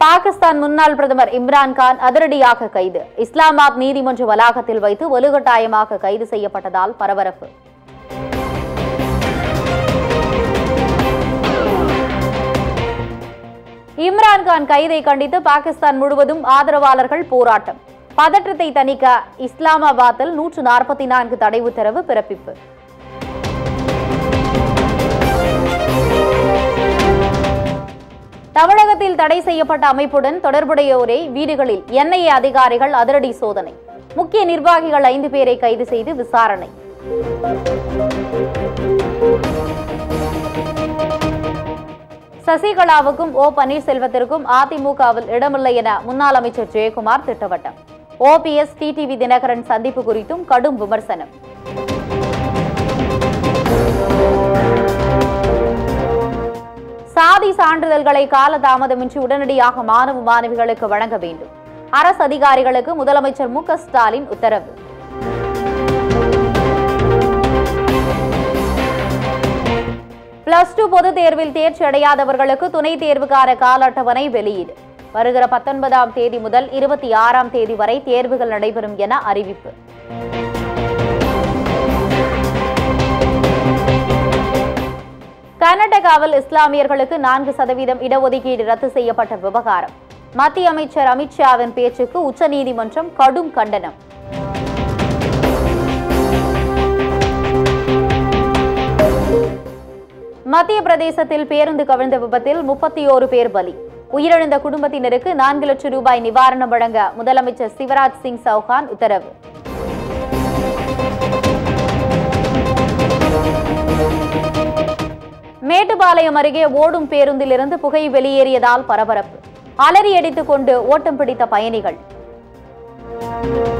பாகிஸ்தான் முன்னாள் பிரதமர் இம்ரான் கான் அதிரடியாக கைது இஸ்லாமாபாத் நீதிமன்ற வளாகத்தில் வைத்து வலுக்கட்டாயமாக கைது செய்யப்பட்டதால் பரபரப்பு இம்ரான் கான் கைதை கண்டித்து பாகிஸ்தான் முழுவதும் ஆதரவாளர்கள் போராட்டம் பதற்றத்தை தணிக்க இஸ்லாமாபாத்தில் நூற்று நாற்பத்தி நான்கு தடை உத்தரவு பிறப்பிப்பு தமிழகத்தில் தடை செய்யப்பட்ட அமைப்புடன் தொடர்புடையோரை வீடுகளில் என்ஐஏ அதிகாரிகள் அதிரடி சோதனை முக்கிய நிர்வாகிகள் ஐந்து பேரை கைது செய்து விசாரணை சசிகலாவுக்கும் ஓ பன்னீர்செல்வத்திற்கும் அதிமுகவில் இடமில்லை என முன்னாள் அமைச்சர் ஜெயக்குமார் திட்டவட்டம் ஓபிஎஸ் டிடிவி தினகரன் சந்திப்பு குறித்தும் கடும் விமர்சனம் சாதி சான்றிதழ்களை காலதாமதமின்றி உடனடியாக மாணவ மாணவிகளுக்கு வழங்க வேண்டும் அரசு அதிகாரிகளுக்கு முதலமைச்சர் மு க ஸ்டாலின் உத்தரவு பிளஸ் டூ பொதுத் தேர்வில் தேர்ச்சி அடையாதவர்களுக்கு துணைத் தேர்வுக்கான கால அட்டவணை வெளியீடு வருகிற பத்தொன்பதாம் தேதி முதல் இருபத்தி ஆறாம் தேதி வரை தேர்வுகள் நடைபெறும் என அறிவிப்பு கர்நாடகாவில் இஸ்லாமியர்களுக்கு நான்கு சதவீதம் இடஒதுக்கீடு ரத்து செய்யப்பட்ட விவகாரம் மத்திய அமைச்சர் அமித்ஷாவின் பேச்சுக்கு உச்சநீதிமன்றம் கடும் கண்டனம் மத்திய பிரதேசத்தில் பேருந்து கவிழ்ந்த விபத்தில் முப்பத்தி ஓரு பேர் பலி உயிரிழந்த குடும்பத்தினருக்கு நான்கு லட்சம் ரூபாய் நிவாரணம் வழங்க முதலமைச்சர் சிவராஜ் சிங் சௌகான் உத்தரவு மேட்டுப்பாளையம் அருகே ஓடும் பேருந்திலிருந்து புகை வெளியேறியதால் பரபரப்பு அலறி அடித்துக் கொண்டு ஓட்டம் பிடித்த பயணிகள்